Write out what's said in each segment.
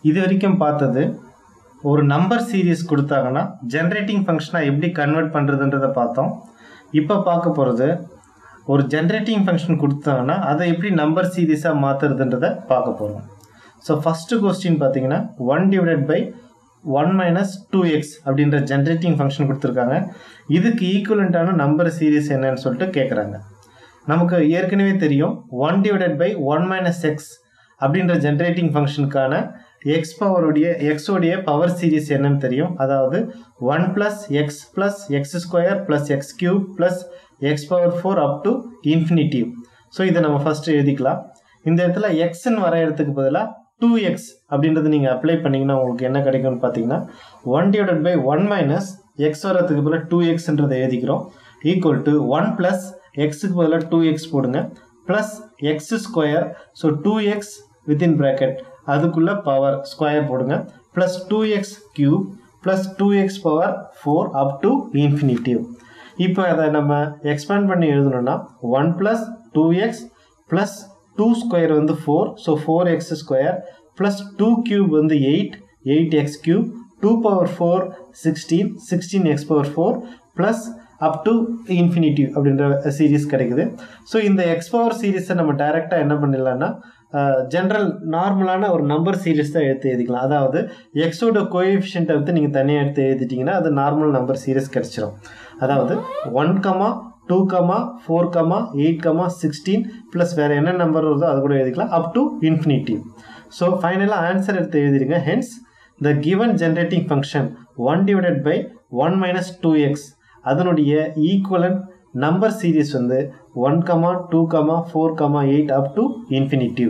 இது வரைக்கும் பார்த்தது ஒரு நம்பர் சீரிஸ் கொடுத்தாங்கன்னா ஜென்ரேட்டிங் ஃபங்க்ஷனாக எப்படி கன்வெர்ட் பண்ணுறதுன்றதை பார்த்தோம் இப்போ பார்க்க போகிறது ஒரு ஜென்ரேட்டிங் ஃபங்க்ஷன் கொடுத்தாங்கன்னா அதை எப்படி நம்பர் சீரீஸாக மாற்றுறதுன்றதை பார்க்க போகிறோம் ஸோ ஃபஸ்ட்டு கொஸ்டின் பார்த்தீங்கன்னா one divided by one minus two x அப்படின்ற ஜென்ரேட்டிங் ஃபங்க்ஷன் கொடுத்துருக்காங்க இதுக்கு ஈக்குவலண்ட்டான நம்பர் சீரீஸ் என்னன்னு சொல்லிட்டு கேட்குறாங்க நமக்கு ஏற்கனவே தெரியும் one divided by one minus x அப்படின்ற ஜென்ரேட்டிங் ஃபங்க்ஷனுக்கான எக்ஸ் பவருடைய எக்ஸோடைய பவர் சீரிஸ் என்னன்னு தெரியும் அதாவது one plus x plus x square plus x cube plus x power four up to infinitive so இதை நம்ம ஃபஸ்ட்டு எழுதிக்கலாம் இந்த இடத்துல எக்ஸ்ன்னு வர இடத்துக்கு பதிலாக டூ எக்ஸ் அப்படின்றது நீங்கள் அப்ளை பண்ணிங்கன்னா உங்களுக்கு என்ன கிடைக்கும்னு பார்த்தீங்கன்னா one divided by one minus x வரதுக்கு பதிலாக டூ எக்ஸ்ன்றதை எழுதிக்கிறோம் ஈக்குவல் டு ஒன் ப்ளஸ் எக்ஸுக்கு பதிலாக டூ எக்ஸ் போடுங்க plus x square so two x within bracket அதுக்குள்ளே பவர் ஸ்கொயர் போடுங்க plus two x cube plus two x power four up to infinitive இப்போ அதை நம்ம எக்ஸ்பேண்ட் பண்ணி எழுதணும்னா one plus two x plus two square வந்து four so four x square plus two cube வந்து eight eight x cube two power four sixteen sixteen x power four plus up to infinitive அப்படின்ற series கிடைக்குது so இந்த x power சீரீஸை நம்ம டைரெக்டாக என்ன பண்ணிடலாம்னா general நார்மலான ஒரு நம்பர் சீரீஸ் தான் எடுத்து எழுதிக்கலாம் அதாவது எக்ஸோட கோஎஃபிஷியண்ட்டை வந்து நீங்கள் தனியாக எடுத்து எழுதிட்டிங்கன்னா அது நார்மல் நம்பர் சீரீஸ் கிடச்சிரும் அதாவது one comma two comma four comma eight comma sixteen plus வேறு என்ன நம்பர் வருதோ அது கூட எழுதிக்கலாம் அப் டு இன்ஃபினிட்டிவ் ஸோ ஃபைனலாக ஆன்சர் எடுத்து எழுதிடுங்க hence the given generating function one divided by one minus two x அதனுடைய ஈக்குவலன் நம்பர் சீரீஸ் வந்து one comma two comma four comma eight up to infinitive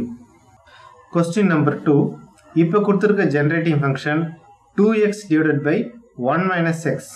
question number two இப்போ கொடுத்துருக்க generating function two x divided by one minus X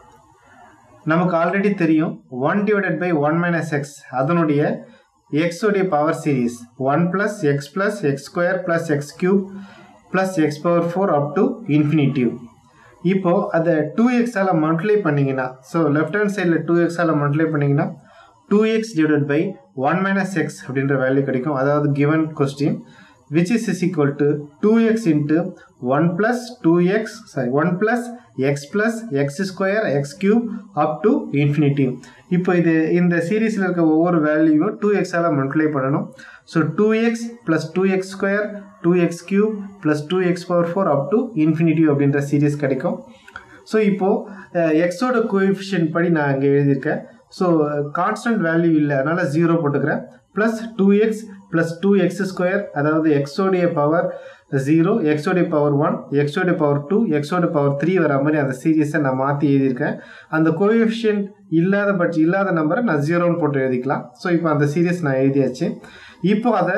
நமக்கு already தெரியும் one divided by one minus x அதனுடைய எக்ஸோடைய power series one plus x plus x square plus x cube plus x power four up to infinitive இப்போது அதை two எக்ஸால் multiply பண்ணிங்கன்னா so left hand சைடில் two எக்ஸால் multiply பண்ணிங்கன்னா two x divided by one minus x அப்படின்ற value கிடைக்கும் அதாவது given question which is is equal to 2x into 1 plus 2x sorry 1 plus x plus x square x cube up to infinity இப்போ இது இந்த சீரீஸில் இருக்க ஒவ்வொரு வேல்யூவும் டூ எக்ஸால் மல்டிப்ளை பண்ணணும் so two x plus two x square two x cube plus two x power four up to infinitive அப்படின்ற சீரீஸ் கிடைக்கும் ஸோ இப்போது எக்ஸோட கோஎஃபிஷியன்ட் படி நான் இங்கே எழுதியிருக்கேன் ஸோ கான்ஸ்டன்ட் வேல்யூ இல்லை அதனால் ஜீரோ போட்டுக்கிறேன் plus two x plus two x square அதாவது எக்ஸோடைய பவர் ஜீரோ எக்ஸோடைய பவர் ஒன் எக்ஸோடைய பவர் டூ எக்ஸோடைய பவர் த்ரீ வர மாதிரி அந்த சீரியஸை நான் மாற்றி எழுதியிருக்கேன் அந்த கோஎஃபிஷியன்ட் இல்லாத பட்ச இல்லாத நம்பரை நான் ஜீரோன்னு போட்டு எழுதிக்கலாம் ஸோ இப்போ அந்த சீரியஸ் நான் எழுதியாச்சு இப்போ அதை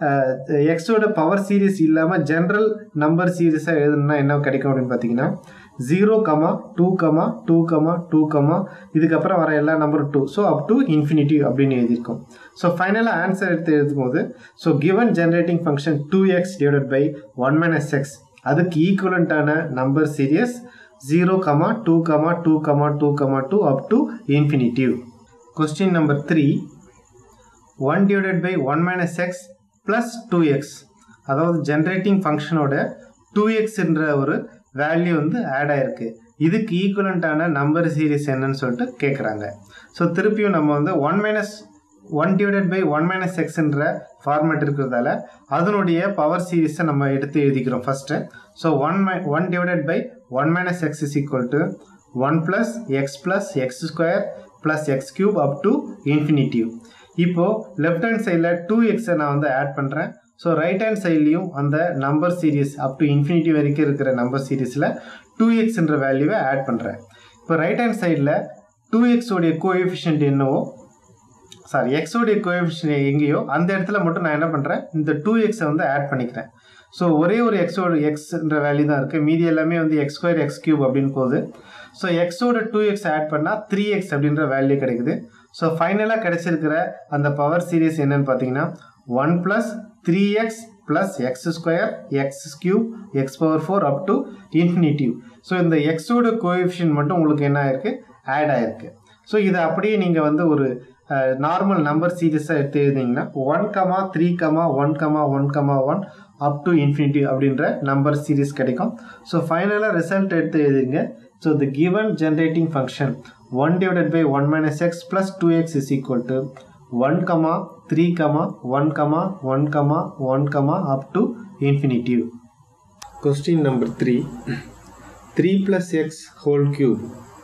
எக்ஸோட பவர் சீரிஸ் இல்லாமல் ஜென்ரல் நம்பர் சீரிஸாக எழுதணும்னா என்ன கிடைக்கும் அப்படின்னு பார்த்தீங்கன்னா zero comma two comma two comma two comma இதுக்கப்புறம் வர எல்லா நம்பரும் two so up to infinitive அப்படின்னு எழுதியிருக்கோம் ஸோ ஃபைனலாக ஆன்சர் எடுத்து எழுதும் போது so given generating function two x divided by one minus x அதுக்கு ஈக்குவலண்ட்டான number series zero comma two comma two comma two comma two up to infinitive question number three one divided by one minus x plus two x அதாவது generating ஃபங்க்ஷனோட two எக்ஸ்ன்ற ஒரு value வந்து add ஆயிருக்கு இதுக்கு ஈக்குவலண்ட்டான number series என்னன்னு சொல்லிட்டு கேட்குறாங்க ஸோ திருப்பியும் நம்ம வந்து one minus one divided by one minus எக்ஸ்ன்ற ஃபார்மேட் இருக்கிறதால அதனுடைய பவர் சீரிஸை நம்ம எடுத்து எழுதிக்கிறோம் first so one my one divided by one minus x is equal to one plus x plus x square plus x cube up to infinitive இப்போது left hand சைடில் two எக்ஸை நான் வந்து ஆட் பண்ணுறேன் ஸோ ரைட் ஹேண்ட் சைட்லேயும் அந்த number series up to infinity வரைக்கும் இருக்கிற நம்பர் சீரிஸில் டூ எக்ஸ்ன்ற வேல்யூவை ஆட் பண்ணுறேன் இப்போ ரைட் ஹேண்ட் சைடில் டூ எக்ஸோடைய கோஎஃபிஷியன்ட் என்னவோ சாரி எக்ஸோடைய கோஎஃபிஷியன்ட் எங்கேயோ அந்த இடத்துல மட்டும் நான் என்ன பண்ணுறேன் இந்த டூ எக்ஸை வந்து ஆட் பண்ணிக்கிறேன் ஸோ ஒரே ஒரு எக்ஸோட எக்ஸ்ன்ற வேல்யூ தான் இருக்குது மீதி எல்லாமே வந்து எக்ஸ் ஸ்கொயர் எக்ஸ் கியூப் அப்படின்னு போகுது ஸோ எக்ஸோட டூ எக்ஸ் ஆட் பண்ணால் த்ரீ எக்ஸ் அப்படின்ற வேல்யூ கிடைக்குது ஸோ ஃபைனலாக கிடைச்சிருக்கிற அந்த பவர் சீரிஸ் என்னன்னு பார்த்தீங்கன்னா one plus three x plus x square x cube x power four up to infinitive so இந்த எக்ஸோட கோஎஃபிஷியன் மட்டும் உங்களுக்கு என்ன ஆயிருக்கு ஆட் ஆயிருக்கு ஸோ இதை அப்படியே நீங்கள் வந்து ஒரு நார்மல் நம்பர் சீரியஸாக எடுத்து எழுதிங்கன்னா one comma three comma one comma one comma one up to infinity அப்படின்ற நம்பர் சீரிஸ் கிடைக்கும் ஸோ ஃபைனலாக ரிசல்ட் எடுத்து எழுதுங்க so the given generating function one divided by one minus x plus two x is equal to one comma three comma one comma one comma one comma up to infinitive question number three three plus x whole cube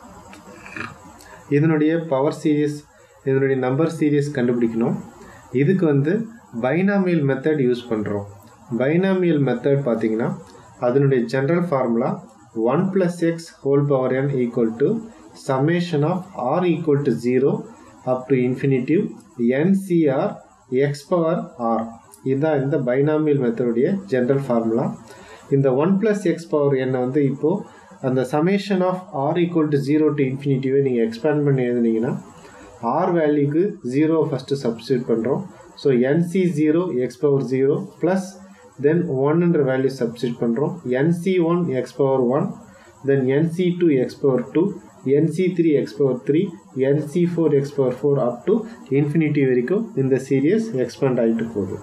இதனுடைய power series இதனுடைய number serious கண்டுபிடிக்கணும் இதுக்கு வந்து binomial method use பண்ணுறோம் binomial method பார்த்தீங்கன்னா அதனுடைய general formula one plus x whole power n equal to summation of r equal to zero up to infinitive nCr x power r இதுதான் இந்த binomial மெத்தடுடைய general formula இந்த one plus x power என்னை வந்து இப்போது அந்த summation of r equal to zero to இன்ஃபினிட்டிவை நீங்கள் எக்ஸ்பேண்ட் பண்ணி எழுதுனீங்கன்னா ஆர் வேல்யூக்கு ஜீரோ ஃபஸ்ட்டு சப்ஸ்டியூட் பண்ணுறோம் so nC zero x power zero plus then ஒன்ன்ற வேல்யூ சப்ஸ்டியூட் பண்ணுறோம் nC one x power one then nC two x power two nC three x power three nC four x power four up to infinity வரைக்கும் இந்த serious expand ஆகிட்டு போகுது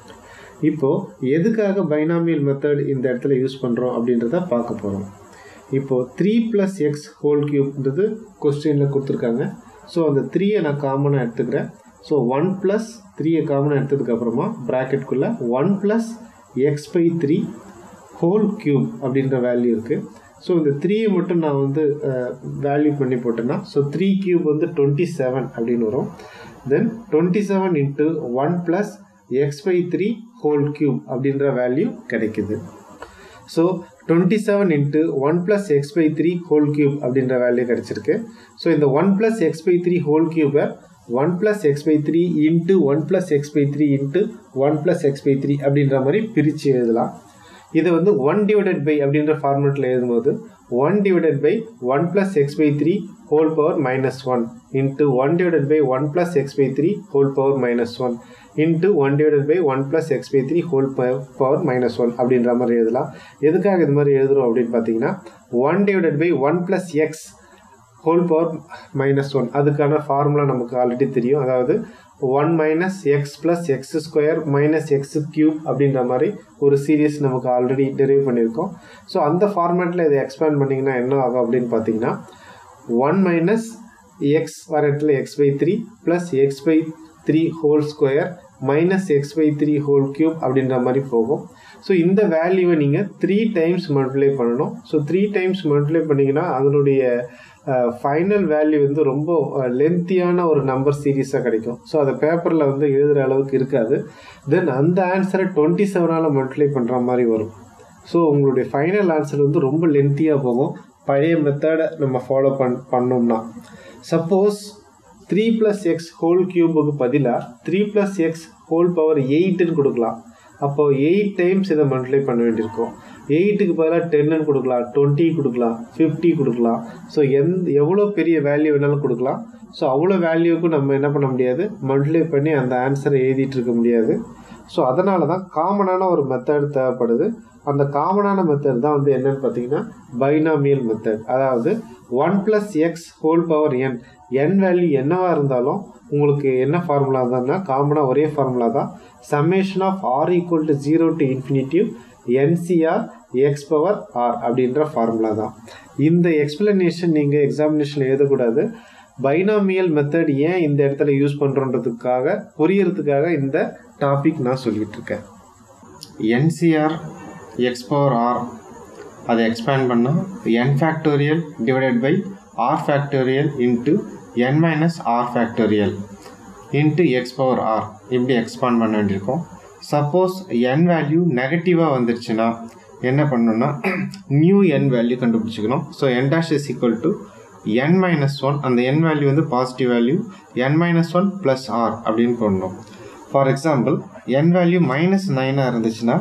இப்போது எதுக்காக binomial method இந்த இடத்துல யூஸ் பண்ணுறோம் அப்படின்றத பார்க்க போகிறோம் இப்போது த்ரீ ப்ளஸ் எக்ஸ் ஹோல் க்யூப்ன்றது கொஸ்டினில் கொடுத்துருக்காங்க ஸோ அந்த த்ரீயை நான் காமனாக எடுத்துக்கிறேன் ஸோ ஒன் ப்ளஸ் த்ரீயை காமனாக எடுத்ததுக்கப்புறமா ப்ராக்கெட்குள்ளே one plus x by three whole cube அப்படின்ற வேல்யூ இருக்குது ஸோ இந்த த்ரீயை மட்டும் நான் வந்து வேல்யூ பண்ணி போட்டேன்னா ஸோ த்ரீ க்யூப் வந்து டுவெண்ட்டி செவன் அப்படின்னு வரும் then twenty seven into one plus x by three whole cube அப்படின்ற வேல்யூ கிடைக்குது so twenty seven into one plus x by three whole cube அப்படின்ற வேல்யூ கிடச்சிருக்கு ஸோ இந்த one plus x by three whole க்யூபை one plus x by three into one plus x by three into one plus x by three அப்படின்ற மாதிரி பிரித்து எழுதலாம் இதை வந்து one divided by அப்படின்ற ஃபார்மெட்டில் எழுதும்போது one divided by one plus x by three whole power minus one into one divided by one plus x by three whole power minus one into one divided by one plus x by three whole power minus one அப்படின்ற மாதிரி எழுதலாம் எதுக்காக இது மாதிரி எழுதுறோம் அப்படின்னு பார்த்தீங்கன்னா one divided by one plus x whole power minus one அதுக்கான ஃபார்முலா நமக்கு ஆல்ரெடி தெரியும் அதாவது one minus x plus x square minus x cube அப்படின்ற மாதிரி ஒரு சீரியஸ் நமக்கு ஆல்ரெடி டெரிவ் பண்ணியிருக்கோம் ஸோ அந்த ஃபார்மேட்டில் இதை எக்ஸ்பேண்ட் பண்ணிங்கன்னா என்ன ஆகும் அப்படின்னு பார்த்தீங்கன்னா ஒன் மைனஸ் எக்ஸ் வர இடத்துல x by three plus x by three whole square minus x by three whole cube அப்படின்ற மாதிரி போகும் ஸோ இந்த வேல்யூவை நீங்கள் த்ரீ டைம்ஸ் மல்டிப்ளை பண்ணணும் ஸோ த்ரீ டைம்ஸ் மல்டிப்ளை பண்ணிங்கன்னா அதனுடைய ஃபைனல் வேல்யூ வந்து ரொம்ப லென்த்தியான ஒரு நம்பர் சீரீஸாக கிடைக்கும் ஸோ அதை பேப்பரில் வந்து எழுதுகிற அளவுக்கு இருக்காது தென் அந்த ஆன்சரை டுவெண்ட்டி செவனால் மல்டிப்ளை பண்ணுற மாதிரி வரும் ஸோ உங்களுடைய ஃபைனல் ஆன்சர் வந்து ரொம்ப லென்த்தியாக போகும் பழைய மெத்தடை நம்ம ஃபாலோ பண் பண்ணோம்னா suppose three plus x whole க்யூபுக்கு பதிலாக three plus x whole power எயிட்டுன்னு கொடுக்கலாம் அப்போது எயிட் டைம்ஸ் இதை மல்டிப்ளை பண்ண வேண்டியிருக்கும் எயிட்டுக்கு பதிலாக டென்னு கொடுக்கலாம் டுவெண்ட்டி கொடுக்கலாம் ஃபிஃப்டி கொடுக்கலாம் ஸோ எந்த எவ்வளோ பெரிய வேல்யூ வேணாலும் கொடுக்கலாம் ஸோ அவ்வளோ வேல்யூக்கும் நம்ம என்ன பண்ண முடியாது மல்டிப்ளை பண்ணி அந்த ஆன்சரை எழுதிட்டு இருக்க முடியாது ஸோ அதனால தான் காமனான ஒரு மெத்தட் தேவைப்படுது அந்த காமனான மெத்தட் தான் வந்து என்னன்னு பார்த்தீங்கன்னா பைனாமியல் மெத்தட் அதாவது one plus x whole power n n value என்னவாக இருந்தாலும் உங்களுக்கு என்ன ஃபார்முலா தான்னா காமனாக ஒரே ஃபார்முலா தான் summation of r equal to zero to infinitive nCr x power r அப்படின்ற ஃபார்முலா தான் இந்த எக்ஸ்பிளனேஷன் நீங்கள் எக்ஸாமினேஷன் எழுதக்கூடாது பைனாமியல் மெத்தட் ஏன் இந்த இடத்துல யூஸ் பண்ணுறோன்றதுக்காக புரியறதுக்காக இந்த டாபிக் நான் சொல்லிட்டு இருக்கேன் என்சிஆர் எக்ஸ் பவர் ஆர் அதை எக்ஸ்பேண்ட் பண்ணால் n factorial divided by r factorial into n minus r factorial into x power r இப்படி எக்ஸ்பேண்ட் பண்ண வேண்டியிருக்கும் சப்போஸ் என் வேல்யூ நெகட்டிவாக வந்துருச்சுன்னா என்ன பண்ணணும்னா நியூ என் வேல்யூ கண்டுபிடிச்சிக்கணும் so n dash is equal to n minus one அந்த n value வந்து positive value n minus one plus r அப்படின்னு போடணும் for example n value minus நைனாக இருந்துச்சுன்னா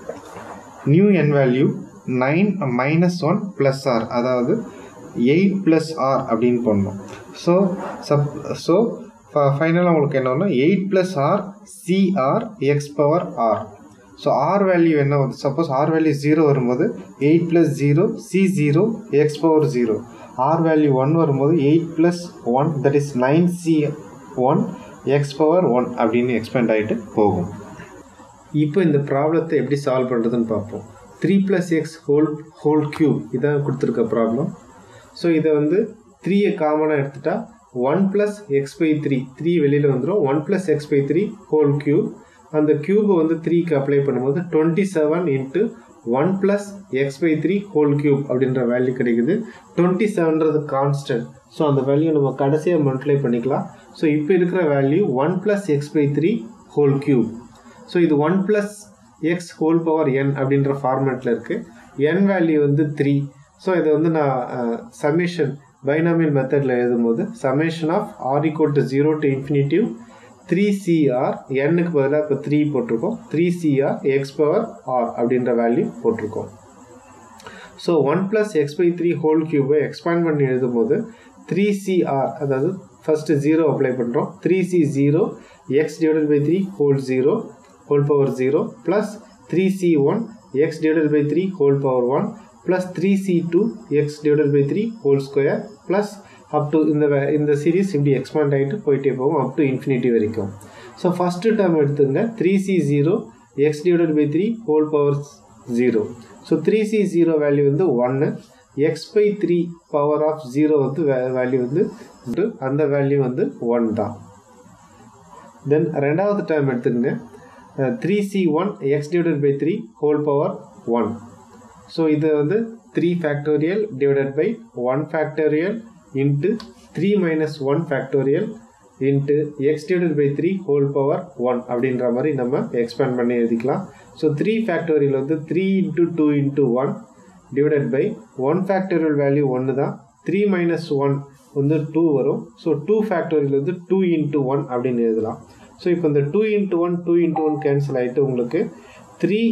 new n value nine minus one plus r அதாவது eight plus r அப்படின்னு போடணும் so sub so ஃபைனலாக உங்களுக்கு என்னன்னா eight plus r Cr x power r so r value என்ன வருது சப்போஸ் ஆர் வேல்யூ ஜீரோ வரும்போது eight plus zero C zero x power zero r value one வரும்போது eight plus one that is nine C one x power one அப்படின்னு expand ஆகிட்டு போகும் இப்போ இந்த ப்ராப்ளத்தை எப்படி சால்வ் பண்ணுறதுன்னு பார்ப்போம் three plus x whole whole cube இதான் கொடுத்துருக்க ப்ராப்ளம் ஸோ இதை வந்து த்ரீயை காமனாக எடுத்துட்டா one plus x by three three வெளியில் வந்துடும் one plus x by three whole cube அந்த க்யூபை வந்து த்ரீக்கு அப்ளை பண்ணும்போது twenty seven into one plus x by three whole cube அப்படின்ற வேல்யூ கிடைக்குது டுவெண்ட்டி செவன்றது கான்ஸ்டன்ட் ஸோ அந்த வேல்யூ நம்ம கடைசியாக மல்டிப்ளை பண்ணிக்கலாம் ஸோ இப்போ இருக்கிற value one plus x by three whole cube so இது one plus x whole power n அப்படின்ற ஃபார்மேட்டில் இருக்குது என் வேல்யூ வந்து த்ரீ ஸோ இதை வந்து நான் சமேஷன் பைனாமியல் மெத்தடில் எழுதும்போது summation of r equal to zero to infinitive three C R என்னுக்கு பதிலாக இப்போ த்ரீ போட்டிருக்கோம் three C R x power r அப்படின்ற வேல்யூ போட்டிருக்கோம் so one plus x by three whole க்யூபை எக்ஸ்பேண்ட் பண்ணி எழுதும்போது த்ரீ சிஆர் அதாவது ஃபஸ்ட்டு ஜீரோ அப்ளை பண்ணுறோம் three C zero x divided by three whole zero whole power zero plus three C one x divided by three whole power one plus three C two x divided by three whole square plus up to இந்த இந்த series இப்படி expand ஆகிட்டு போயிட்டே போகும் up to infinity வரைக்கும் so first term எடுத்துங்க three C zero x divided by three whole power zero so three C zero value வந்து ஒன்று x by three power of zero வந்து வேல்யூ வந்து அந்த வேல்யூ வந்து ஒன் தான் தென் ரெண்டாவது டேர்ம் எடுத்துக்கங்க three C one x divided by three whole power one so இது வந்து three factorial divided by one factorial into three minus one factorial into x divided by three whole power one அப்படின்ற மாதிரி நம்ம expand பண்ணி எழுதிக்கலாம் so three factorial வந்து three into two into one divided by one factorial value ஒன்று தான் three minus one வந்து two வரும் ஸோ டூ ஃபேக்டோரியல் வந்து டூ இன்ட்டு ஒன் அப்படின்னு எழுதலாம் ஸோ இப்போ இந்த two into one two into one cancel ஆகிட்டு உங்களுக்கு த்ரீ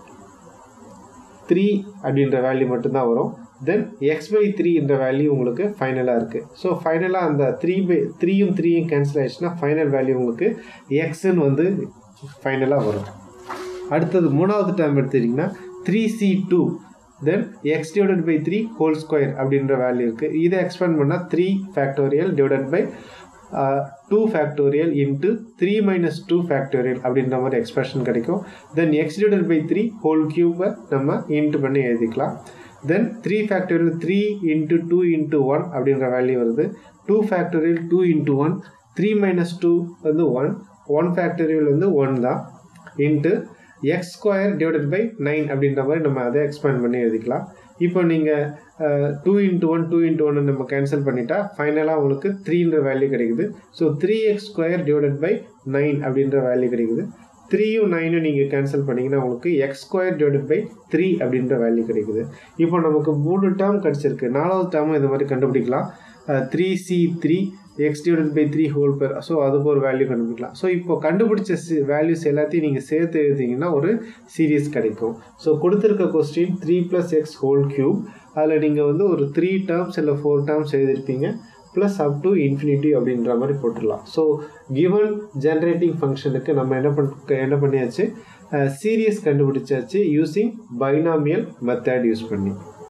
த்ரீ அப்படின்ற வேல்யூ மட்டும்தான் வரும் தென் எக்ஸ் பை த்ரீ என்ற வேல்யூ உங்களுக்கு ஃபைனலாக இருக்குது ஸோ ஃபைனலாக அந்த த்ரீ பை த்ரீயும் த்ரீயும் கேன்சல் ஆயிடுச்சுன்னா ஃபைனல் வேல்யூ உங்களுக்கு எக்ஸ்ன்னு வந்து ஃபைனலாக வரும் அடுத்தது மூணாவது டேர்ம் எடுத்துட்டிங்கன்னா three C two then x divided by three whole square அப்படின்ற வேல்யூ இருக்குது இதை எக்ஸ்பேண்ட் பண்ணால் three factorial divided by two factorial into three minus two factorial அப்படின்ற மாதிரி எக்ஸ்பிரஷன் கிடைக்கும் then x divided by three whole கியூபை நம்ம இன்ட்டு பண்ணி எழுதிக்கலாம் then three factorial three into two into one அப்படின்ற வேல்யூ வருது two factorial two into one three minus two வந்து ஒன் ஒன் ஃபேக்டோரியல் வந்து ஒன் தான் into x square divided by nine அப்படின்ற மாதிரி நம்ம அதை எக்ஸ்பேண்ட் பண்ணி எழுதிக்கலாம் இப்போ நீங்கள் two into one two into one நம்ம கேன்சல் பண்ணிட்டா ஃபைனலாக உங்களுக்கு த்ரீன்ற வேல்யூ கிடைக்குது so three x square divided by nine அப்படின்ற வேல்யூ கிடைக்குது த்ரீயும் நைனும் நீங்கள் கேன்சல் பண்ணிங்கன்னா உங்களுக்கு x square divided by three அப்படின்ற வேல்யூ கிடைக்குது இப்போ நமக்கு மூணு டேர்ம் கிடச்சிருக்கு நாலாவது டேர்மும் இது மாதிரி கண்டுபிடிக்கலாம் three C three x divided by three whole power so அதுக்கு ஒரு வேல்யூ கண்டுபிடிக்கலாம் ஸோ இப்போ கண்டுபிடிச்ச வேல்யூஸ் எல்லாத்தையும் நீங்கள் சேர்த்து எழுதிங்கன்னா ஒரு சீரீஸ் கிடைக்கும் ஸோ கொடுத்துருக்க question three plus x whole cube அதில் நீங்கள் வந்து ஒரு த்ரீ டேர்ம்ஸ் இல்லை ஃபோர் டேர்ம்ஸ் எழுதிருப்பீங்க ப்ளஸ் அப் டு இன்ஃபினிட்டி அப்படின்ற மாதிரி போட்டுடலாம் ஸோ கிவன் ஜென்ரேட்டிங் ஃபங்க்ஷனுக்கு நம்ம என்ன பண்ண என்ன பண்ணியாச்சு சீரியஸ் கண்டுபிடிச்சாச்சு யூஸிங் பைனாமியல் மெத்தட் யூஸ் பண்ணி